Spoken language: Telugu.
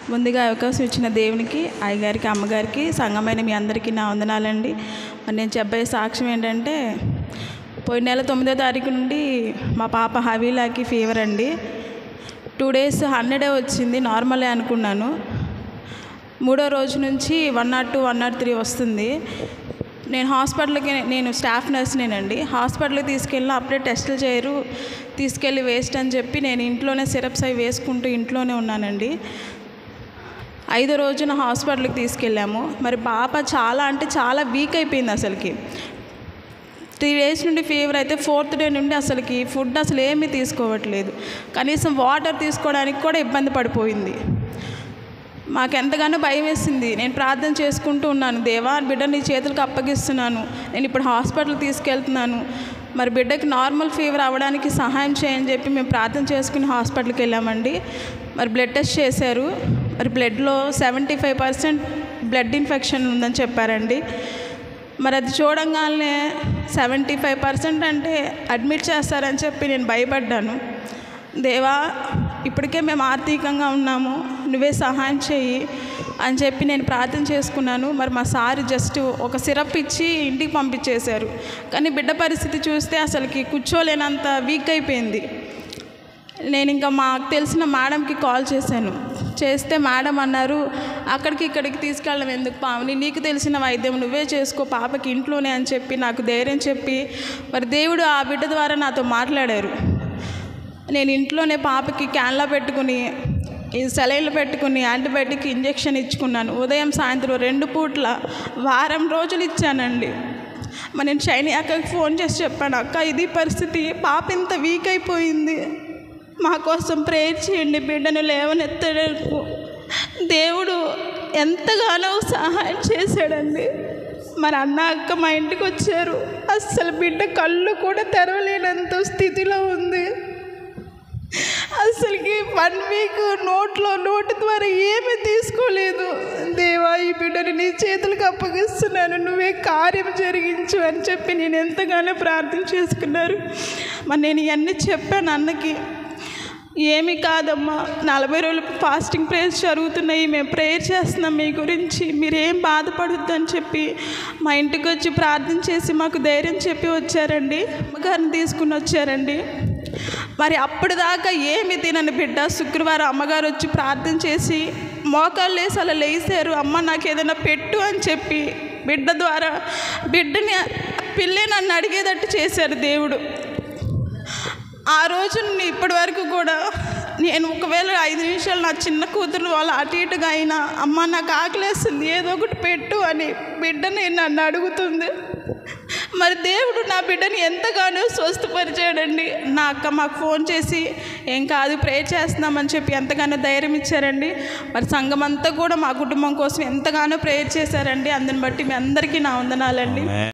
ముందుగా అవకాశం ఇచ్చిన దేవునికి అయ్యగారికి అమ్మగారికి సంఘమైన మీ అందరికీ నా వందనాలండి మరి నేను చెప్పే సాక్ష్యం ఏంటంటే పోయిన నెల తొమ్మిదో తారీఖు నుండి మా పాప హవీలాకి ఫీవర్ అండి టూ డేస్ హండ్రెడే వచ్చింది నార్మలే అనుకున్నాను మూడో రోజు నుంచి one naught two one naught three వస్తుంది నేను హాస్పిటల్కి నేను స్టాఫ్ నర్స్నేనండి హాస్పిటల్కి తీసుకెళ్ళిన అప్పుడే టెస్టులు చేయరు తీసుకెళ్ళి వేస్ట్ అని చెప్పి నేను ఇంట్లోనే సిరప్స్ అవి వేసుకుంటూ ఇంట్లోనే ఉన్నానండి ఐదో రోజున హాస్పిటల్కి తీసుకెళ్ళాము మరి పాప చాలా అంటే చాలా వీక్ అయిపోయింది అసలుకి త్రీ డేస్ నుండి ఫీవర్ అయితే ఫోర్త్ డే నుండి అసలుకి ఫుడ్ అసలు ఏమీ తీసుకోవట్లేదు కనీసం వాటర్ తీసుకోవడానికి కూడా ఇబ్బంది పడిపోయింది మాకు ఎంతగానో భయం వేసింది నేను ప్రార్థన చేసుకుంటూ ఉన్నాను దేవా బిడ్డ నీ చేతులకు అప్పగిస్తున్నాను నేను ఇప్పుడు హాస్పిటల్ తీసుకెళ్తున్నాను మరి బిడ్డకి నార్మల్ ఫీవర్ అవ్వడానికి సహాయం చేయని చెప్పి మేము ప్రార్థన చేసుకుని హాస్పిటల్కి వెళ్ళామండి మరి బ్లడ్ టెస్ట్ చేశారు మరి బ్లడ్లో seventy five percent blood infection ఉందని చెప్పారండి మరి అది చూడంగానే సెవెంటీ ఫైవ్ పర్సెంట్ అంటే అడ్మిట్ చేస్తారని చెప్పి నేను భయపడ్డాను దేవా ఇప్పటికే మేము ఆర్థికంగా ఉన్నాము నువ్వే సహాయం చేయి అని చెప్పి నేను ప్రార్థన చేసుకున్నాను మరి మా సార్ జస్ట్ ఒక సిరప్ ఇచ్చి ఇంటికి పంపించేశారు కానీ బిడ్డ పరిస్థితి చూస్తే అసలుకి కూర్చోలేనంత వీక్ అయిపోయింది నేను ఇంకా మాకు తెలిసిన మేడంకి కాల్ చేశాను చేస్తే మేడం అన్నారు అక్కడికి ఇక్కడికి తీసుకెళ్ళడం ఎందుకు పావని నీకు తెలిసిన వైద్యం నువ్వే చేసుకో పాపకి ఇంట్లోనే అని చెప్పి నాకు ధైర్యం చెప్పి మరి దేవుడు ఆ బిడ్డ ద్వారా నాతో మాట్లాడారు నేను ఇంట్లోనే పాపకి క్యాన్లో పెట్టుకుని ఈ సెలైన్లు పెట్టుకుని యాంటీబయాటిక్ ఇంజెక్షన్ ఇచ్చుకున్నాను ఉదయం సాయంత్రం రెండు పూట్ల వారం రోజులు ఇచ్చానండి మరి నేను షైని అక్కకి ఫోన్ చేసి చెప్పాను అక్క ఇది పరిస్థితి పాప ఇంత వీక్ అయిపోయింది మా కోసం ప్రేయర్ చేయండి బిడ్డను లేవనెత్తడానికి దేవుడు ఎంతగానో సహాయం చేశాడండి మరి అన్న అక్క మా ఇంటికి వచ్చారు అస్సలు బిడ్డ కళ్ళు కూడా తెరవలేనంత స్థితిలో ఉంది అసలుకి వన్ వీక్ నోట్లో నోటి ద్వారా ఏమీ తీసుకోలేదు దేవా ఈ బిడ్డని నీ చేతులకు అప్పగిస్తున్నాను నువ్వే కార్యం జరిగించు అని చెప్పి నేను ఎంతగానో ప్రార్థన చేసుకున్నారు మరి నేను ఇవన్నీ చెప్పాను అన్నకి ఏమి కాదమ్మా నలభై రోజులు ఫాస్టింగ్ ప్రేయర్స్ జరుగుతున్నాయి మేము ప్రేయర్ చేస్తున్నాం మీ గురించి మీరేం బాధపడొద్దని చెప్పి మా ఇంటికి వచ్చి ప్రార్థన చేసి మాకు ధైర్యం చెప్పి వచ్చారండి అమ్మగారిని తీసుకుని వచ్చారండి మరి అప్పుడు దాకా ఏమి తినని బిడ్డ శుక్రవారం అమ్మగారు వచ్చి ప్రార్థన చేసి మోకాళ్ళు వేసి అలా లేసారు అమ్మ నాకు ఏదైనా పెట్టు అని చెప్పి బిడ్డ ద్వారా బిడ్డని పిల్లే నన్ను అడిగేటట్టు చేశారు దేవుడు ఆ రోజు నుండి ఇప్పటి వరకు కూడా నేను ఒకవేళ ఐదు నిమిషాలు నా చిన్న కూతురు వాళ్ళు అటు ఇటుగా అయినా అమ్మ నాకు ఆకలేస్తుంది ఏదో ఒకటి పెట్టు అని బిడ్డని నన్ను అడుగుతుంది మరి దేవుడు నా బిడ్డని ఎంతగానో స్వస్థపరిచాడండి నా అక్క మాకు ఫోన్ చేసి ఏం కాదు ప్రే చేస్తున్నామని చెప్పి ఎంతగానో ధైర్యం ఇచ్చారండి మరి సంఘం అంతా కూడా మా కుటుంబం కోసం ఎంతగానో ప్రేయర్ చేశారండి అందుని బట్టి మీ అందరికీ నా వందనాలండి